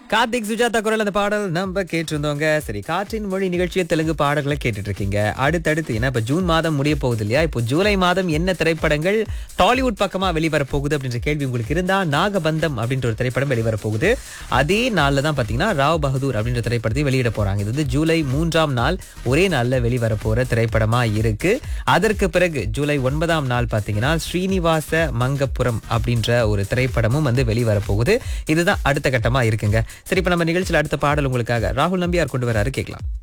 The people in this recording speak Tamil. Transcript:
கார்த்திக் சுஜாதா குரல் அந்த பாடல் நம்ம கேட்டிருந்தோங்க சரி காற்றின் மொழி நிகழ்ச்சியை தெலுங்கு பாடல்களை கேட்டுட்டு இருக்கீங்க அடுத்தடுத்து ஏன்னா இப்ப ஜூன் மாதம் முடிய போகுது இல்லையா இப்போ ஜூலை மாதம் என்ன திரைப்படங்கள் டாலிவுட் பக்கமா வெளிவர போகுது அப்படின்ற கேள்வி உங்களுக்கு இருந்தா நாகபந்தம் அப்படின்ற ஒரு திரைப்படம் வெளிவர போகுது அதே நாள்ல தான் பாத்தீங்கன்னா ராவ் பகதூர் அப்படின்ற திரைப்படத்தை வெளியிட போறாங்க இது வந்து ஜூலை மூன்றாம் நாள் ஒரே நாள்ல வெளிவர போற திரைப்படமா இருக்கு அதற்கு பிறகு ஜூலை ஒன்பதாம் நாள் பாத்தீங்கன்னா ஸ்ரீனிவாச மங்கப்புரம் அப்படின்ற ஒரு திரைப்படமும் வந்து வெளிவர போகுது இதுதான் அடுத்த கட்டமா இருக்குங்க சரி இப்ப நம்ம நிகழ்ச்சியில் அடுத்த பாடல் உங்களுக்காக ராகுல் நம்பியார் கொண்டு வராரு கேட்கலாம்